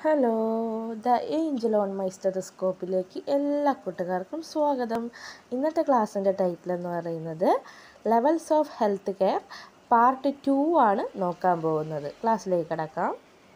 Hello the angel on my സ്റ്റെതസ്കോപ്പിലേക്ക് എല്ലാ കൂട്ടുകാർക്കും സ്വാഗതം ഇന്നത്തെ ക്ലാസ്സിൻ്റെ ടൈറ്റിൽ എന്ന് പറയുന്നത് levels of health care part two ആണ് നോക്കാൻ പോകുന്നത് ക്ലാസ്സിലേക്ക് കിടക്കാം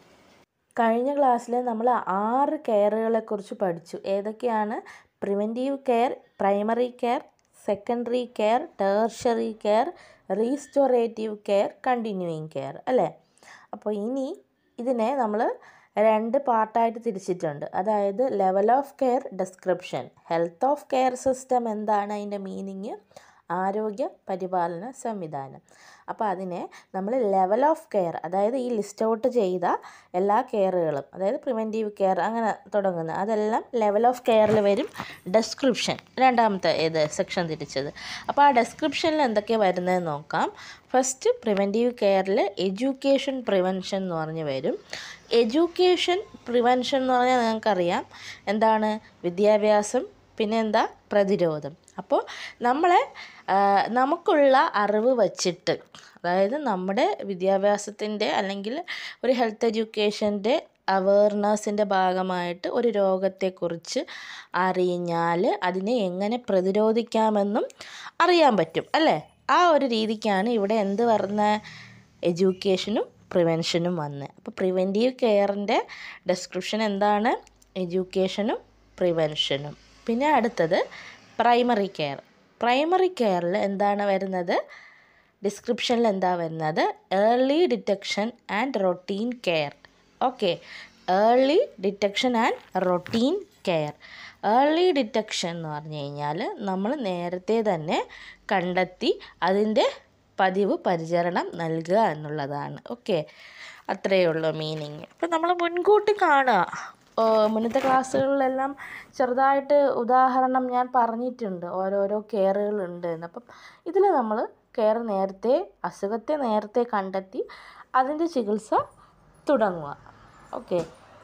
കഴിഞ്ഞ ക്ലാസ്സിൽ നമ്മൾ ആറ് കെയറുകളെ കുറിച്ച് പഠിച്ചു ഏതൊക്കെയാണ് preventive care primary care secondary care tertiary care restorative care continuing care അല്ലേ അപ്പോൾ ഇനി ഇതിനെ നമ്മൾ രണ്ട് പാർട്ടായിട്ട് തിരിച്ചിട്ടുണ്ട് അതായത് level of care description health of care system എന്താണ് അതിൻ്റെ മീനിങ് ആരോഗ്യ പരിപാലന സംവിധാനം അപ്പോൾ അതിനെ നമ്മൾ ലെവൽ ഓഫ് കെയർ അതായത് ഈ ലിസ്റ്റ് ഔട്ട് ചെയ്ത എല്ലാ കെയറുകളും അതായത് പ്രിവെൻറ്റീവ് കെയർ അങ്ങനെ തുടങ്ങുന്ന അതെല്ലാം ലെവൽ ഓഫ് കെയറിൽ വരും ഡെസ്ക്രിപ്ഷൻ രണ്ടാമത്തെ ഏത് സെക്ഷൻ തിരിച്ചത് അപ്പോൾ ആ ഡെസ്ക്രിപ്ഷനിൽ എന്തൊക്കെയാണ് വരുന്നതെന്ന് നോക്കാം ഫസ്റ്റ് പ്രിവെൻറ്റീവ് കെയറിൽ എഡ്യൂക്കേഷൻ പ്രിവെൻഷൻ എന്ന് പറഞ്ഞ് വരും എഡ്യൂക്കേഷൻ പ്രിവെൻഷൻ എന്ന് പറഞ്ഞാൽ നിങ്ങൾക്കറിയാം എന്താണ് വിദ്യാഭ്യാസം പിന്നെ എന്താ പ്രതിരോധം അപ്പോൾ നമ്മളെ നമുക്കുള്ള അറിവ് വച്ചിട്ട് അതായത് നമ്മുടെ വിദ്യാഭ്യാസത്തിൻ്റെ അല്ലെങ്കിൽ ഒരു ഹെൽത്ത് എഡ്യൂക്കേഷൻ്റെ അവയർനെസ്സിൻ്റെ ഭാഗമായിട്ട് ഒരു രോഗത്തെക്കുറിച്ച് അറിഞ്ഞാൽ അതിനെ എങ്ങനെ പ്രതിരോധിക്കാമെന്നും അറിയാൻ പറ്റും അല്ലേ ആ ഒരു രീതിക്കാണ് ഇവിടെ എന്ത് പറഞ്ഞ എഡ്യൂക്കേഷനും പ്രിവെൻഷനും വന്നത് അപ്പോൾ പ്രിവെൻറ്റീവ് കെയറിൻ്റെ ഡിസ്ക്രിപ്ഷൻ എന്താണ് എഡ്യൂക്കേഷനും പ്രിവെൻഷനും പിന്നെ അടുത്തത് പ്രൈമറി കെയർ പ്രൈമറി കെയറിൽ എന്താണ് വരുന്നത് ഡിസ്ക്രിപ്ഷനിൽ എന്താ വരുന്നത് early detection and routine care okay early detection and routine care early detection എന്ന് പറഞ്ഞു കഴിഞ്ഞാൽ നമ്മൾ നേരത്തെ തന്നെ കണ്ടെത്തി അതിൻ്റെ പതിവ് പരിചരണം നൽകുക എന്നുള്ളതാണ് ഓക്കെ അത്രയേ ഉള്ളൂ മീനിങ് ഇപ്പം നമ്മൾ മുൻകൂട്ടി കാണുക മുന്നത്തെ ക്ലാസ്സുകളിലെല്ലാം ചെറുതായിട്ട് ഉദാഹരണം ഞാൻ പറഞ്ഞിട്ടുണ്ട് ഓരോരോ കെയറുകളുണ്ട് എന്ന് അപ്പം ഇതിൽ നമ്മൾ കെയർ നേരത്തെ അസുഖത്തെ നേരത്തെ കണ്ടെത്തി അതിൻ്റെ ചികിത്സ തുടങ്ങുക ഓക്കെ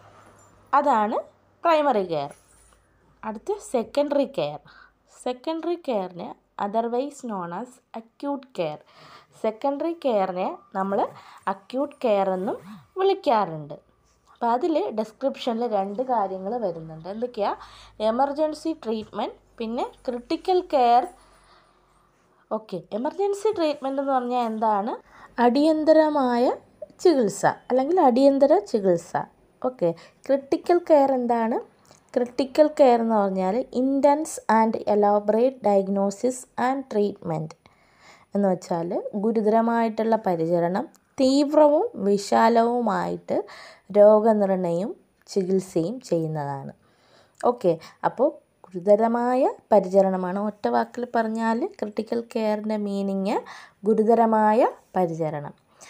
അതാണ് പ്രൈമറി കെയർ അടുത്ത് സെക്കൻഡറി കെയർ സെക്കൻഡറി കെയറിന് otherwise known as acute care secondary കെയറിനെ നമ്മൾ അക്യൂട്ട് കെയർ എന്നും വിളിക്കാറുണ്ട് അപ്പോൾ അതിൽ ഡിസ്ക്രിപ്ഷനിൽ രണ്ട് കാര്യങ്ങൾ വരുന്നുണ്ട് എന്തൊക്കെയാണ് എമർജൻസി ട്രീറ്റ്മെൻറ്റ് പിന്നെ critical care okay emergency treatment എന്ന് പറഞ്ഞാൽ എന്താണ് അടിയന്തരമായ ചികിത്സ അല്ലെങ്കിൽ അടിയന്തര ചികിത്സ ഓക്കെ ക്രിട്ടിക്കൽ കെയർ എന്താണ് ക്രിട്ടിക്കൽ കെയർ എന്ന് പറഞ്ഞാൽ intense and elaborate diagnosis and treatment എന്ന് വെച്ചാൽ ഗുരുതരമായിട്ടുള്ള പരിചരണം തീവ്രവും വിശാലവുമായിട്ട് രോഗനിർണയവും ചികിത്സയും ചെയ്യുന്നതാണ് ഓക്കെ അപ്പോൾ ഗുരുതരമായ പരിചരണമാണ് ഒറ്റ വാക്കിൽ പറഞ്ഞാൽ ക്രിട്ടിക്കൽ കെയറിൻ്റെ മീനിങ് ഗുരുതരമായ പരിചരണം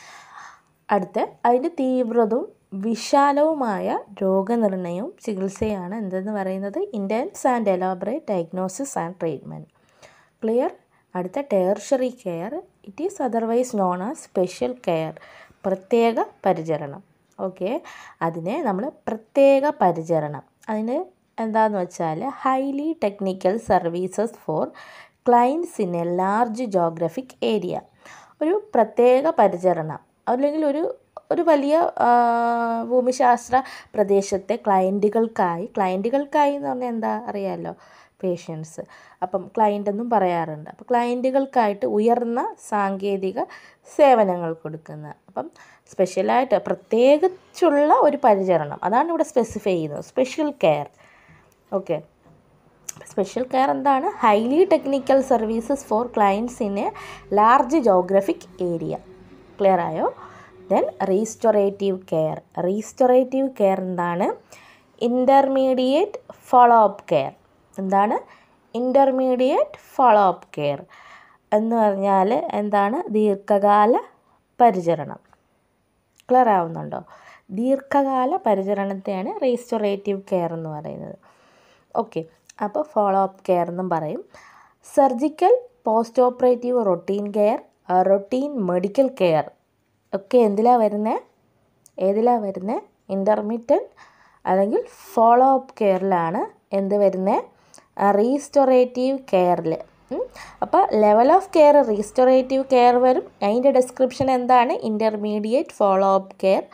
അടുത്ത അതിൻ്റെ തീവ്രതവും വിശാലവുമായ രോഗനിർണയവും ചികിത്സയാണ് എന്തെന്ന് പറയുന്നത് intense and elaborate diagnosis and treatment clear അടുത്ത tertiary care it is otherwise known as special care പ്രത്യേക പരിചരണം ഓക്കെ അതിനെ നമ്മൾ പ്രത്യേക പരിചരണം അതിന് എന്താണെന്ന് വെച്ചാൽ highly technical services for clients in a large geographic area ഒരു പ്രത്യേക പരിചരണം അല്ലെങ്കിൽ ഒരു ഒരു വലിയ ഭൂമിശാസ്ത്ര പ്രദേശത്തെ ക്ലയൻറ്റുകൾക്കായി ക്ലയൻറ്റുകൾക്കായി എന്ന് പറഞ്ഞാൽ എന്താ അറിയാമല്ലോ പേഷ്യൻസ് അപ്പം ക്ലയൻ്റ് എന്നും പറയാറുണ്ട് അപ്പോൾ ക്ലയൻറ്റുകൾക്കായിട്ട് ഉയർന്ന സാങ്കേതിക സേവനങ്ങൾ കൊടുക്കുന്ന അപ്പം സ്പെഷ്യലായിട്ട് പ്രത്യേകിച്ചുള്ള ഒരു പരിചരണം അതാണ് ഇവിടെ സ്പെസിഫൈ ചെയ്യുന്നത് special care okay special care എന്താണ് highly technical services for clients in a large geographic area clear ആയോ then restorative care restorative care എന്താണ് ഇൻ്റർമീഡിയറ്റ് ഫോളോ അപ്പ് കെയർ എന്താണ് ഇൻ്റർമീഡിയറ്റ് ഫോളോ അപ്പ് കെയർ എന്ന് പറഞ്ഞാൽ എന്താണ് ദീർഘകാല പരിചരണം ക്ലിയർ ആവുന്നുണ്ടോ ദീർഘകാല പരിചരണത്തെയാണ് റീസ്റ്റോറേറ്റീവ് കെയർ എന്ന് പറയുന്നത് ഓക്കെ അപ്പോൾ ഫോളോ അപ്പ് കെയർ എന്നും പറയും surgical post operative routine care routine medical care ഒക്കെ എന്തിലാണ് വരുന്നത് ഏതിലാണ് വരുന്നത് ഇൻ്റർമീഡിയറ്റ് അല്ലെങ്കിൽ ഫോളോ അപ്പ് കെയറിലാണ് എന്ത് വരുന്നത് റീസ്റ്റോറേറ്റീവ് കെയറിൽ അപ്പോൾ level of care restorative care വരും അതിൻ്റെ ഡിസ്ക്രിപ്ഷൻ എന്താണ് intermediate follow up care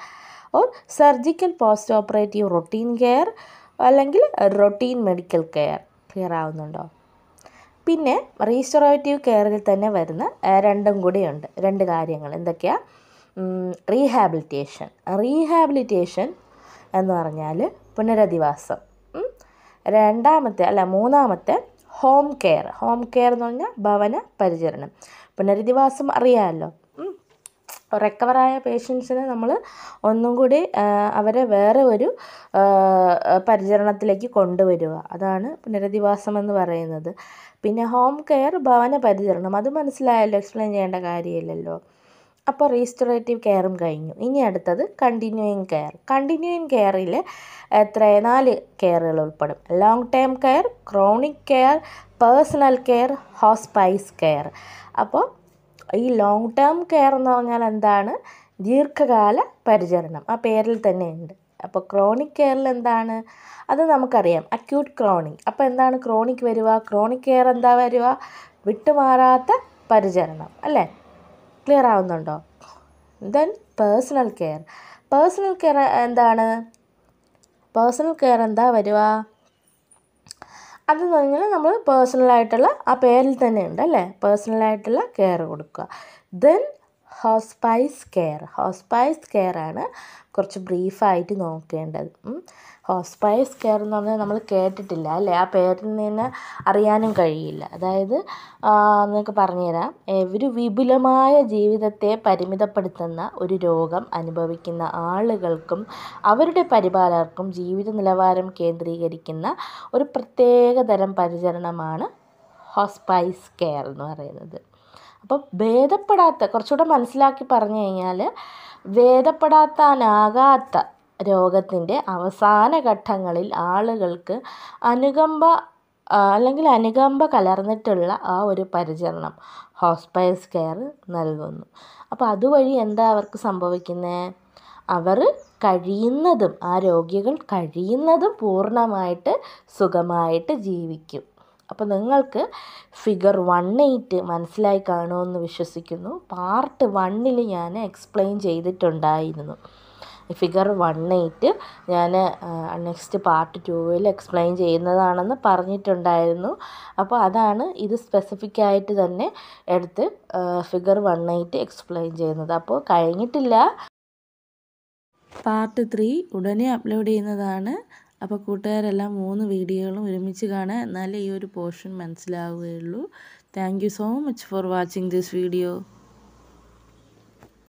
or surgical post operative routine care അല്ലെങ്കിൽ റൊട്ടീൻ മെഡിക്കൽ കെയർ ക്ലിയർ ആവുന്നുണ്ടോ പിന്നെ റീസ്റ്റോറേറ്റീവ് കെയറിൽ തന്നെ വരുന്ന ആ, രണ്ടും കൂടിയുണ്ട് രണ്ട് കാര്യങ്ങൾ എന്തൊക്കെയാണ് റീഹാബിലിറ്റേഷൻ റീഹാബിലിറ്റേഷൻ എന്ന് പറഞ്ഞാൽ പുനരധിവാസം ഉം. രണ്ടാമത്തെ അല്ല മൂന്നാമത്തെ ഹോം കെയർ ഹോം കെയർ എന്ന് പറഞ്ഞാൽ ഭവന പരിചരണം പുനരധിവാസം അറിയാമല്ലോ ഉം. റിക്കവറായ പേഷ്യൻസിനെ നമ്മൾ ഒന്നും കൂടി ആ, അവരെ വേറെ ഒരു ആ, പരിചരണത്തിലേക്ക് കൊണ്ടുവരിക അതാണ് പുനരധിവാസം എന്ന് പറയുന്നത് പിന്നെ ഹോം കെയർ ഭവന പരിചരണം അത് മനസ്സിലായല്ലോ എക്സ്പ്ലെയിൻ ചെയ്യേണ്ട കാര്യമില്ലല്ലോ അപ്പോൾ റീസ്റ്റോറേറ്റീവ് കെയറും കഴിഞ്ഞു ഇനി അടുത്തത് കണ്ടിന്യൂയിങ് കെയർ കണ്ടിന്യൂയിങ് കെയറിൽ എത്ര നാല് കെയറുകൾ ഉൾപ്പെടും long term care chronic care personal care hospice care അപ്പോൾ ഈ ലോങ് ടേം കെയർ എന്ന് പറഞ്ഞാൽ എന്താണ് ദീർഘകാല പരിചരണം ആ പേരിൽ തന്നെ ഉണ്ട് അപ്പോൾ ക്രോണിക് കെയറിൽ എന്താണ് അത് നമുക്കറിയാം അക്യൂട്ട് ക്രോണിക് അപ്പോൾ എന്താണ് ക്രോണിക് വരിക ക്രോണിക് കെയർ എന്താ വരിക വിട്ടുമാറാത്ത പരിചരണം അല്ലേ ക്ലിയർ ആവുന്നുണ്ടോ then personal care personal care എന്താണ് പേഴ്സണൽ കെയർ എന്താ വരിക അതെന്ന് പറഞ്ഞാൽ നമ്മൾ പേഴ്സണലായിട്ടുള്ള ആ പേരിൽ തന്നെ ഉണ്ട് അല്ലേ പേഴ്സണലായിട്ടുള്ള കെയർ കൊടുക്കുക then hospice care hospice care ആണ് കുറച്ച് ബ്രീഫായിട്ട് നോക്കേണ്ടത് ഹോസ്പൈസ് കെയർ എന്ന് പറഞ്ഞാൽ നമ്മൾ കേട്ടിട്ടില്ല അല്ലേ ആ പേരിൽ നിന്ന് അറിയാനും കഴിയില്ല അതായത് ആ, നിങ്ങൾക്ക് പറഞ്ഞുതരാം ഏ, ഒരു വിപുലമായ ജീവിതത്തെ പരിമിതപ്പെടുത്തുന്ന ഒരു രോഗം അനുഭവിക്കുന്ന ആളുകൾക്കും അവരുടെ പരിപാലകർക്കും ജീവിത നിലവാരം കേന്ദ്രീകരിക്കുന്ന ഒരു പ്രത്യേക തരം പരിചരണമാണ് ഹോസ്പൈസ് കെയർ എന്ന് പറയുന്നത് അപ്പോൾ ഭേദപ്പെടാത്ത കുറച്ചുകൂടെ മനസ്സിലാക്കി പറഞ്ഞു കഴിഞ്ഞാൽ ഭേദപ്പെടാത്താനാകാത്ത രോഗത്തിൻ്റെ അവസാന ഘട്ടങ്ങളിൽ ആളുകൾക്ക് അനുകമ്പ ആ, അല്ലെങ്കിൽ അനുകമ്പ കലർന്നിട്ടുള്ള ആ ഒരു പരിചരണം ഹോസ്പൈസ് കെയർ നൽകുന്നു അപ്പോൾ അതുവഴി എന്താ അവർക്ക് സംഭവിക്കുന്നത് അവർ കഴിയുന്നതും ആ രോഗികൾ കഴിയുന്നതും പൂർണ്ണമായിട്ട് സുഖമായിട്ട് ജീവിക്കും അപ്പോൾ നിങ്ങൾക്ക് ഫിഗർ വൺ എയ്റ്റ് മനസ്സിലായി കാണുമെന്ന് വിശ്വസിക്കുന്നു പാർട്ട് വണ്ണിൽ ഞാൻ എക്സ്പ്ലെയിൻ ചെയ്തിട്ടുണ്ടായിരുന്നു ഫിഗർ വൺ എയ്റ്റ് ഞാൻ നെക്സ്റ്റ് പാർട്ട് ടൂവിൽ എക്സ്പ്ലെയിൻ ചെയ്യുന്നതാണെന്ന് പറഞ്ഞിട്ടുണ്ടായിരുന്നു അപ്പോൾ അതാണ് ഇത് സ്പെസിഫിക് ആയിട്ട് തന്നെ എടുത്ത് ഫിഗർ വൺ എയ്റ്റ് എക്സ്പ്ലെയിൻ ചെയ്യുന്നത് അപ്പോൾ കഴിഞ്ഞിട്ടില്ല പാർട്ട് ത്രീ ഉടനെ അപ്ലോഡ് ചെയ്യുന്നതാണ് അപ്പോൾ കൂട്ടുകാരെല്ലാം മൂന്ന് വീഡിയോകളും ഒരുമിച്ച് കാണുക എന്നാലേ ഈ ഒരു പോർഷൻ മനസ്സിലാവുകയുള്ളൂ thank you so much for watching this video